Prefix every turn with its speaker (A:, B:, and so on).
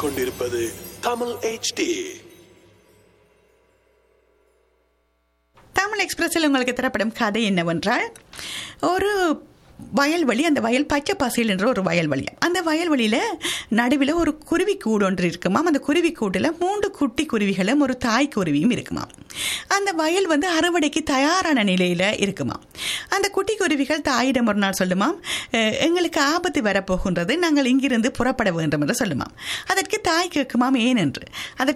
A: கேட்டுக்கொண்டிருப்பது தமிழ் HD
B: தமிழ் எக்ஸ்பிரஸில் உங்களுக்கு தரப்படும் கதை என்னவென்றால் ஒரு வயல்வெளி அந்த வயல் பச்சை பசையில் என்ற ஒரு வயல்வெளி அந்த வயல்வெளியில் நடுவில் ஒரு குருவி கூடு ஒன்று இருக்குமாம் அந்த குருவி கூட்டில் மூன்று குட்டி குருவிகளும் ஒரு தாய் குருவியும் இருக்குமாம் அந்த வயல் வந்து அறுவடைக்கு தயாரான நிலையில் இருக்குமாம் அந்த குட்டி குருவிகள் தாயிடம் ஒரு நாள் சொல்லுமாம் "அஹ், எங்களுக்கு ஆபத்து வரப்போகின்றது நாங்கள் இங்கிருந்து புறப்பட வேண்டும் என்று சொல்லுமாம் அதற்கு தாய் கேட்குமாம் ஏன் என்று அதற்கு